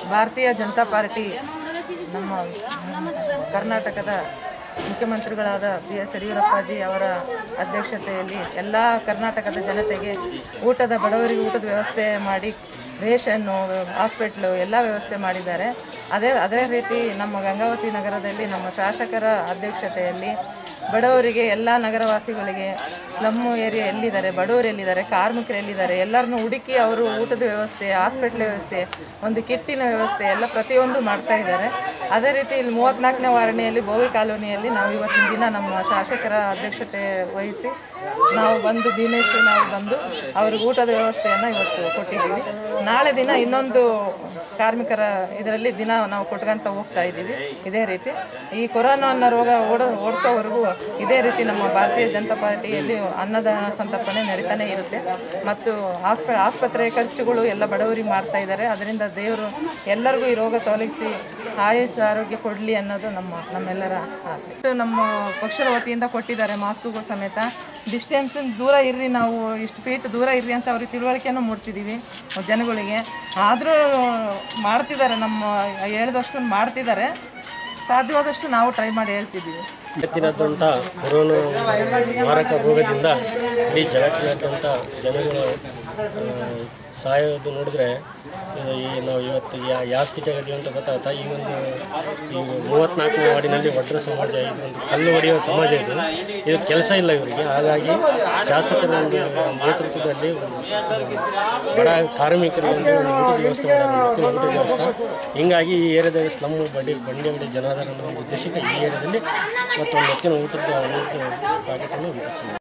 ಭಾರತೀಯ ಜನತಾ ಪಾರ್ಟಿ ನಮ್ಮ ಕರ್ನಾಟಕದ ಮುಖ್ಯಮಂತ್ರಿಗಳಾದ ಬಿ ಎಸ್ ಯಡಿಯೂರಪ್ಪಾಜಿ ಅವರ ಅಧ್ಯಕ್ಷತೆಯಲ್ಲಿ ಎಲ್ಲ ಕರ್ನಾಟಕದ ಜನತೆಗೆ ಊಟದ ಬಡವರಿಗೆ ಊಟದ ವ್ಯವಸ್ಥೆ ಮಾಡಿ ರೇಷನ್ನು ಹಾಸ್ಪಿಟ್ಲು ಎಲ್ಲ ವ್ಯವಸ್ಥೆ ಮಾಡಿದ್ದಾರೆ ಅದೇ ಅದೇ ರೀತಿ ನಮ್ಮ ಗಂಗಾವತಿ ನಗರದಲ್ಲಿ ನಮ್ಮ ಶಾಸಕರ ಅಧ್ಯಕ್ಷತೆಯಲ್ಲಿ ಬಡವರಿಗೆ ಎಲ್ಲ ನಗರವಾಸಿಗಳಿಗೆ ಸ್ಲಮ್ ಏರಿಯಾ ಎಲ್ಲಿದ್ದಾರೆ ಬಡವರು ಎಲ್ಲಿದ್ದಾರೆ ಕಾರ್ಮಿಕರು ಎಲ್ಲಿದ್ದಾರೆ ಎಲ್ಲರನ್ನೂ ಹುಡುಕಿ ಅವರು ಊಟದ ವ್ಯವಸ್ಥೆ ಹಾಸ್ಪಿಟ್ಲ್ ವ್ಯವಸ್ಥೆ ಒಂದು ಕಿಟ್ಟಿನ ವ್ಯವಸ್ಥೆ ಎಲ್ಲ ಪ್ರತಿಯೊಂದು ಮಾಡ್ತಾ ಇದ್ದಾರೆ ಅದೇ ರೀತಿ ಇಲ್ಲಿ ಮೂವತ್ನಾಲ್ಕನೇ ವಾರ್ಣಿಯಲ್ಲಿ ಬೋವಿ ಕಾಲೋನಿಯಲ್ಲಿ ನಾವು ಇವತ್ತಿನ ದಿನ ನಮ್ಮ ಶಾಸಕರ ಅಧ್ಯಕ್ಷತೆ ವಹಿಸಿ ನಾವು ಬಂದು ಭೀಮೇಶ್ ನಾವು ಬಂದು ಅವ್ರಿಗೆ ಊಟದ ವ್ಯವಸ್ಥೆಯನ್ನು ಇವತ್ತು ಕೊಟ್ಟಿದ್ದೀವಿ ನಾಳೆ ದಿನ ಇನ್ನೊಂದು ಕಾರ್ಮಿಕರ ಇದರಲ್ಲಿ ದಿನ ನಾವು ಕೊಟ್ಕೊಂತ ಹೋಗ್ತಾ ಇದ್ದೀವಿ ಇದೇ ರೀತಿ ಈ ಕೊರೋನಾ ಅನ್ನೋ ರೋಗ ಓಡ ಓಡಿಸೋವರೆಗೂ ಇದೇ ರೀತಿ ನಮ್ಮ ಭಾರತೀಯ ಜನತಾ ಪಾರ್ಟಿಯಲ್ಲಿ ಅನ್ನದಾನ ಸಂತರ್ಪಣೆ ನಡೀತಾನೆ ಇರುತ್ತೆ ಮತ್ತು ಆಸ್ಪ ಆಸ್ಪತ್ರೆ ಖರ್ಚುಗಳು ಎಲ್ಲ ಬಡವರಿಗೆ ಮಾಡ್ತಾ ಇದ್ದಾರೆ ಅದರಿಂದ ದೇವರು ಎಲ್ಲರಿಗೂ ಈ ರೋಗ ತೊಲಗಿಸಿ ಆಯುಸ್ ಆರೋಗ್ಯ ಕೊಡಲಿ ಅನ್ನೋದು ನಮ್ಮ ನಮ್ಮೆಲ್ಲರ ಆಸೆ ಇದು ನಮ್ಮ ಪಕ್ಷದ ವತಿಯಿಂದ ಕೊಟ್ಟಿದ್ದಾರೆ ಮಾಸ್ಕ್ಗಳು ಸಮೇತ ಡಿಸ್ಟೆನ್ಸ್ ದೂರ ಇರ್ರಿ ನಾವು ಇಷ್ಟು ಫೀಟ್ ದೂರ ಇರ್ರಿ ಅಂತ ಅವ್ರಿಗೆ ತಿಳುವಳಿಕೆಯನ್ನು ಮೂಡಿಸಿದ್ದೀವಿ ಜನಗಳಿಗೆ ಆದರೂ ಮಾಡ್ತಿದ್ದಾರೆ ನಮ್ಮ ಹೇಳಿದಷ್ಟು ಮಾಡ್ತಿದ್ದಾರೆ ಸಾಧ್ಯವಾದಷ್ಟು ನಾವು ಟ್ರೈ ಮಾಡಿ ಹೇಳ್ತಿದ್ದೀವಿ ಇವತ್ತಿನಾದ್ಯಂತ ಕೊರೋನಾ ಮಾರಕ ರೋಗದಿಂದ ಇಡೀ ಜಗತ್ತಿನಾದ್ಯಂತ ಜನಗಳು ಆ, ಸಾಯೋದು ನೋಡಿದ್ರೆ ಇದು ಈ ನಾವು ಇವತ್ತು ಯಾ ಯಾವ ಸ್ಥಿತಿಯಾಗಿದ್ದೀವಿ ಅಂತ ಗೊತ್ತಾಗ್ತಾ ಈ ಒಂದು ಈ ಮೂವತ್ತ್ನಾಲ್ಕನೇ ವಾರ್ಡಿನಲ್ಲಿ ಒಡ್ರ ಸಮಾಜ ಇದು ಒಂದು ಕಲ್ಲು ಹೊಡೆಯುವ ಸಮಾಜ ಇದು ಇದು ಕೆಲಸ ಇಲ್ಲ ಇವರಿಗೆ ಹಾಗಾಗಿ ಶಾಸಕರ ಒಂದು ನೇತೃತ್ವದಲ್ಲಿ ಒಂದು ಬಡ ಕಾರ್ಮಿಕರಿಗೆ ಒಂದು ಒಂದು ಊಟದ ವ್ಯವಸ್ಥೆ ಮಾಡಬೇಕು ಊಟದ ವ್ಯವಸ್ಥೆ ಹಿಂಗಾಗಿ ಈ ಏರಿಯಾದಾಗ ಸ್ಲಮ್ ಬಡ್ಡಿ ಬಂಡಿ ಅಂಗಡಿ ಜನಾಧಾರ ಅನ್ನೋ ಒಂದು ಉದ್ದೇಶಕ್ಕೆ ಈ ಏರಿಯಾದಲ್ಲಿ ಇವತ್ತು ಒಂದು ಎತ್ತಿನ ಊಟದ ಊಟದ ಪ್ಯಾಕೆಟನ್ನು ವಿತರಿಸಲಾಗಿದೆ